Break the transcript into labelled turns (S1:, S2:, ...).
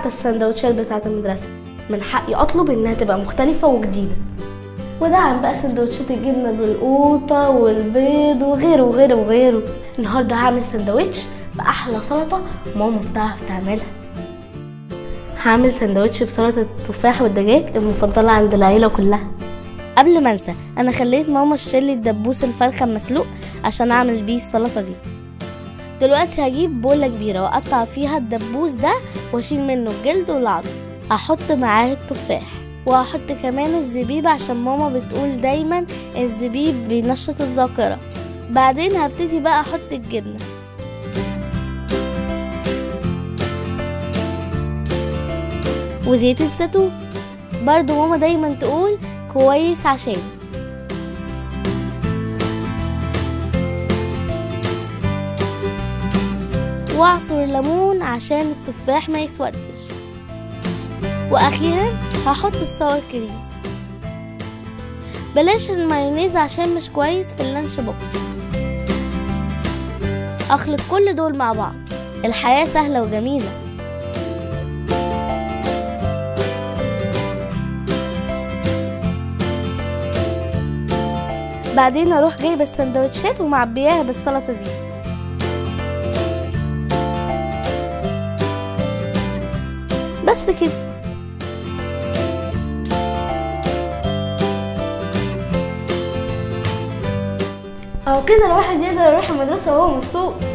S1: السندوتشات بتاعة المدرسة من حقي أطلب إنها تبقى مختلفة وجديدة وده عن بقى سندوتشات الجبنة بالقوطة والبيض وغيره وغيره وغيره النهاردة هعمل سندوتش بأحلى سلطة ماما بتعرف تعملها هعمل سندوتش بسلطة التفاح والدجاج المفضلة عند العيلة كلها قبل ما انسى انا خليت ماما تشيلي الدبوس الفرخة المسلوق عشان اعمل بيه السلطة دي دلوقتي هجيب بولة كبيرة واقطع فيها الدبوس ده واشيل منه الجلد والعظم احط معاه التفاح وهحط كمان الزبيب عشان ماما بتقول دايما الزبيب بينشط الذاكرة بعدين هبتدي بقى احط الجبنة وزيت الزيتون برضو ماما دايما تقول كويس عشان واعصر ليمون عشان التفاح ما يسودش واخيرا هحط الصور كريم بلاش المايونيز عشان مش كويس في اللانش بوكس اخلط كل دول مع بعض الحياة سهلة وجميلة بعدين اروح جايبه السندوتشات ومعبياها بالسلطه دي بس كده اهو كده الواحد يقدر يروح المدرسه وهو مبسوط